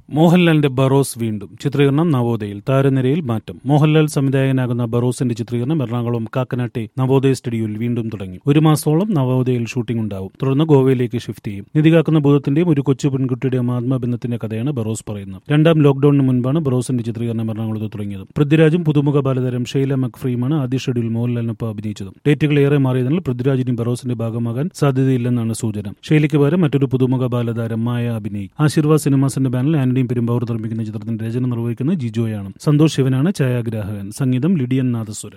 മോഹൻലാലിന്റെ ബറോസ് വീണ്ടും ചിത്രീകരണം നവോദയയിൽ താരനിരയിൽ മാറ്റം മോഹൻലാൽ സംവിധായകനാകുന്ന ബറോസിന്റെ ചിത്രീകരണം എറണാകുളം കാക്കനാട്ടെ നവോദയ സ്റ്റുഡിയോയിൽ വീണ്ടും തുടങ്ങി ഒരു മാസത്തോളം നവോദയയിൽ ഷൂട്ടിംഗ് ഉണ്ടാവും തുടർന്ന് ഗോവയിലേക്ക് ഷിഫ്റ്റ് ചെയ്യും നിധി കാക്കുന്ന ഭൂതത്തിന്റെയും ഒരു കൊച്ചു പെൺകുട്ടിയുടെയും ആത്മബന്ധത്തിന്റെ കഥയാണ് ബറോസ് പറയുന്നത് രണ്ടാം ലോക്ഡൌണിന് മുൻപാണ് ബറോസിന്റെ ചിത്രീകരണം എറണാകുളത്ത് തുടങ്ങിയത് പൃഥ്വിരാജും പുതുമുഖ ബാലതാരം ഷെയ്ല മക്ഫ്രീമാണ് ആദ്യ ഷെഡ്യൂൾ മോഹൻലാലിനൊപ്പം അഭിനയിച്ചത് ഡേറ്റുകൾ ഏറെ മാറിയതിനാൽ പൃഥ്വിരാജിനും ബറോസിന്റെ ഭാഗമാകാൻ സാധ്യതയില്ലെന്നാണ് സൂചന ഷെയ്ലയ്ക്ക് പകരം മറ്റൊരു പുതുമുഖ ബാലതാരം മായ അഭിനയി ആശീർവാദ് സിനിമാസിന്റെ ബാനറിൽ ആന്റണിയും പെരുമ്പാവൂർ നിർമ്മിക്കുന്ന ചിത്രത്തിന്റെ രചന നിർവഹിക്കുന്നത് ജിജോയാണ് സന്തോഷ് ശിവനാണ് ഛായാഗ്രാഹകൻ സംഗീതം ലിഡിയൻ നാദസ്വരം